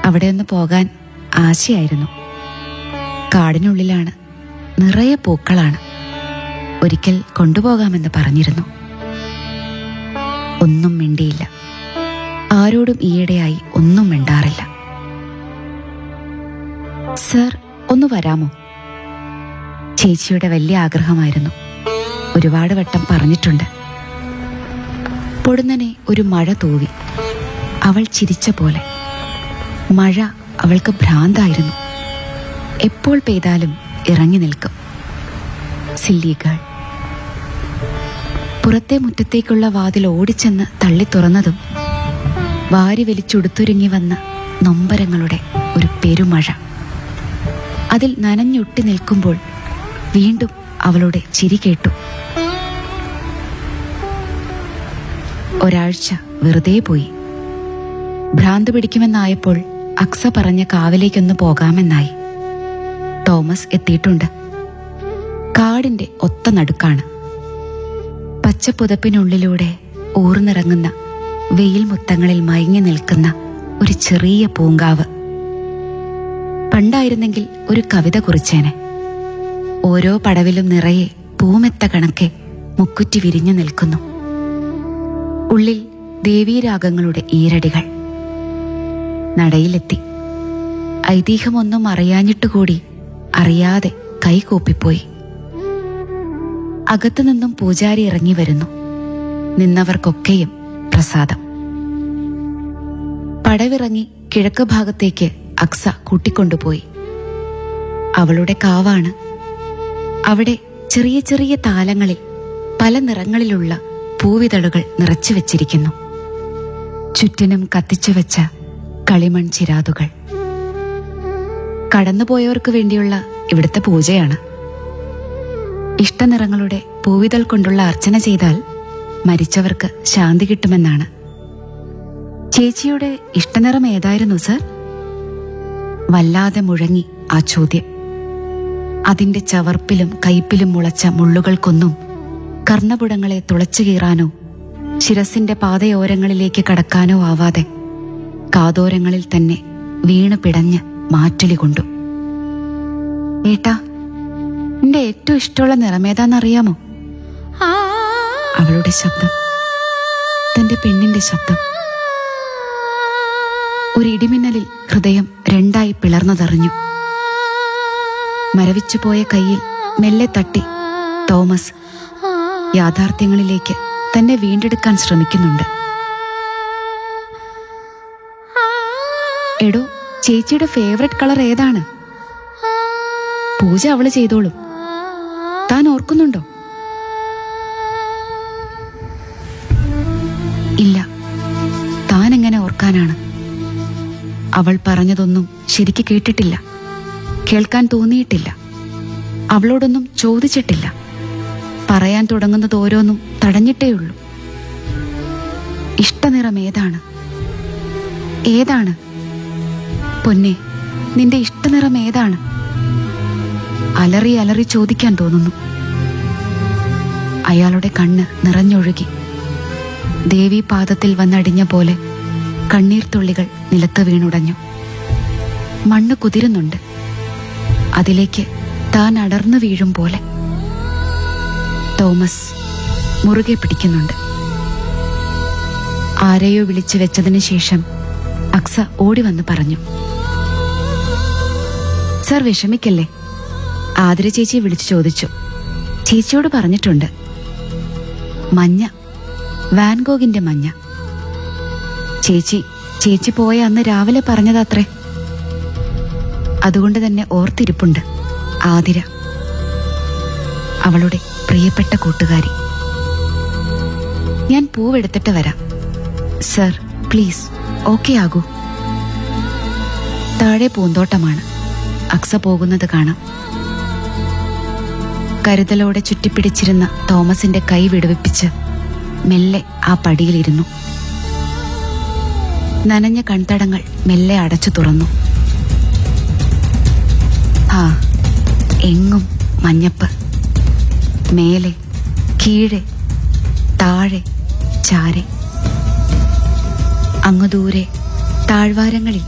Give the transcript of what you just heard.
അവിടെ ഒന്ന് പോകാൻ ആശയായിരുന്നു കാടിനുള്ളിലാണ് നിറയെ പൂക്കളാണ് ഒരിക്കൽ കൊണ്ടുപോകാമെന്ന് പറഞ്ഞിരുന്നു ഒന്നും മിണ്ടിയില്ല ആരോടും ഈയിടെയായി ഒന്നും മിണ്ടാറില്ല സർ ഒന്ന് വരാമോ ചേച്ചിയുടെ വലിയ ആഗ്രഹമായിരുന്നു ഒരുപാട് വട്ടം പറഞ്ഞിട്ടുണ്ട് പൊടുന്നനെ ഒരു മഴ തൂവി അവൾ ചിരിച്ച പോലെ മഴ അവൾക്ക് ഭ്രാന്തായിരുന്നു എപ്പോൾ പെയ്താലും ഇറങ്ങി നിൽക്കും സില്ലി ഗേൾ പുറത്തെ മുറ്റത്തേക്കുള്ള വാതിൽ ഓടിച്ചെന്ന് തള്ളി തുറന്നതും വാരി വലിച്ചൊടുത്തൊരുങ്ങി വന്ന നൊമ്പരങ്ങളുടെ ഒരു പെരുമഴ അതിൽ നനഞ്ഞൊട്ടി നിൽക്കുമ്പോൾ വീണ്ടും അവളുടെ ചിരി കേട്ടു ഒരാഴ്ച വെറുതെ പോയി ഭ്രാന്ത് പിടിക്കുമെന്നായപ്പോൾ അക്സ പറഞ്ഞ കാവിലേക്കൊന്ന് പോകാമെന്നായി തോമസ് എത്തിയിട്ടുണ്ട് കാടിന്റെ ഒത്ത നടുക്കാണ് പച്ചപ്പുതപ്പിനുള്ളിലൂടെ ഊർന്നിറങ്ങുന്ന വെയിൽ മുത്തങ്ങളിൽ മയങ്ങി നിൽക്കുന്ന ഒരു ചെറിയ പൂങ്കാവ് പണ്ടായിരുന്നെങ്കിൽ ഒരു കവിത കുറിച്ചേനെ ഓരോ പടവിലും നിറയെ പൂമെത്ത കണക്കെ മുക്കുറ്റി വിരിഞ്ഞു നിൽക്കുന്നു ഉള്ളിൽ ദേവീരാഗങ്ങളുടെ ഈരടികൾ നടയിലെത്തി ഐതിഹ്യമൊന്നും അറിയാഞ്ഞിട്ടുകൂടി അറിയാതെ കൈകൂപ്പിപ്പോയി അകത്തുനിന്നും പൂജാരി ഇറങ്ങി വരുന്നു നിന്നവർക്കൊക്കെയും പ്രസാദം പടവിറങ്ങി കിഴക്ക് ഭാഗത്തേക്ക് അക്സ കൂട്ടിക്കൊണ്ടുപോയി അവളുടെ കാവാണ് അവിടെ ചെറിയ ചെറിയ താലങ്ങളിൽ പല നിറങ്ങളിലുള്ള പൂവിതളുകൾ നിറച്ചു വെച്ചിരിക്കുന്നു ചുറ്റിനും കത്തിച്ചു വെച്ച കളിമൺ ചിരാതുകൾ കടന്നുപോയവർക്ക് വേണ്ടിയുള്ള ഇവിടുത്തെ പൂജയാണ് ഇഷ്ടനിറങ്ങളുടെ പൂവിതൾ കൊണ്ടുള്ള അർച്ചന ചെയ്താൽ മരിച്ചവർക്ക് ശാന്തി കിട്ടുമെന്നാണ് ചേച്ചിയുടെ ഇഷ്ടനിറം ഏതായിരുന്നു സർ വല്ലാതെ മുഴങ്ങി ആ ചോദ്യം അതിന്റെ ചവർപ്പിലും കയ്പിലും മുളച്ച മുള്ളുകൾക്കൊന്നും കർണപുടങ്ങളെ തുളച്ചു കീറാനോ ശിരസിന്റെ പാതയോരങ്ങളിലേക്ക് കടക്കാനോ ആവാതെ കാതോരങ്ങളിൽ തന്നെ വീണ് പിടഞ്ഞ് മാറ്റൊലി കൊണ്ടു ഏട്ടാ എന്റെ ഏറ്റവും ഇഷ്ടമുള്ള നിറമേതാന്നറിയാമോ അവളുടെ ശബ്ദം തന്റെ പെണ്ണിന്റെ ശബ്ദം ഒരു ഇടിമിന്നലിൽ ഹൃദയം രണ്ടായി പിളർന്നതറിഞ്ഞു മരവിച്ചുപോയ കയ്യിൽ മെല്ലെ തട്ടി തോമസ് യാഥാർത്ഥ്യങ്ങളിലേക്ക് തന്നെ വീണ്ടെടുക്കാൻ ശ്രമിക്കുന്നുണ്ട് എടോ ചേച്ചിയുടെ ഫേവററ്റ് കളർ ഏതാണ് പൂജ അവള് ചെയ്തോളും താൻ ഓർക്കുന്നുണ്ടോ ഇല്ല താൻ എങ്ങനെ ഓർക്കാനാണ് അവൾ പറഞ്ഞതൊന്നും ശരിക്ക് കേട്ടിട്ടില്ല കേൾക്കാൻ തോന്നിയിട്ടില്ല അവളോടൊന്നും ചോദിച്ചിട്ടില്ല പറയാൻ തുടങ്ങുന്നത് ഓരോന്നും തടഞ്ഞിട്ടേയുള്ളൂ ഇഷ്ടനിറം ഏതാണ് ഏതാണ് പൊന്നെ നിന്റെ ഇഷ്ടനിറം ഏതാണ് അലറി അലറി ചോദിക്കാൻ തോന്നുന്നു അയാളുടെ കണ്ണ് നിറഞ്ഞൊഴുകി ദേവി പാദത്തിൽ വന്നടിഞ്ഞ പോലെ കണ്ണീർ തുള്ളികൾ നിലത്ത് വീണുടഞ്ഞു മണ്ണ് കുതിരുന്നുണ്ട് അതിലേക്ക് താൻ അടർന്നു വീഴും പോലെ തോമസ് മുറുകെ പിടിക്കുന്നുണ്ട് ആരെയോ വിളിച്ചു വെച്ചതിന് ശേഷം അക്സ ഓടി വന്ന് പറഞ്ഞു സർ വിഷമിക്കല്ലേ ആതിര ചേച്ചിയെ വിളിച്ചു ചോദിച്ചു ചേച്ചിയോട് പറഞ്ഞിട്ടുണ്ട് മഞ്ഞ വാൻഗോഗിന്റെ മഞ്ഞ ചേച്ചി ചേച്ചി പോയ അന്ന് രാവിലെ പറഞ്ഞതത്രേ അതുകൊണ്ട് തന്നെ ഓർത്തിരിപ്പുണ്ട് ആതിര അവളുടെ പ്രിയപ്പെട്ട കൂട്ടുകാരി ഞാൻ പൂവെടുത്തിട്ട് വരാം സർ പ്ലീസ് ഓക്കെ ആകൂ താഴെ പൂന്തോട്ടമാണ് അക്സ പോകുന്നത് കാണാം കരുതലോടെ ചുറ്റിപ്പിടിച്ചിരുന്ന തോമസിന്റെ കൈ വിടുവിപ്പിച്ച് മെല്ലെ ആ പടിയിലിരുന്നു നനഞ്ഞ കൺതടങ്ങൾ മെല്ലെ അടച്ചു തുറന്നു ആ എങ്ങും മഞ്ഞപ്പ് മേലെ കീഴെ താഴെ ചാരെ അങ്ങു ദൂരെ താഴ്വാരങ്ങളിൽ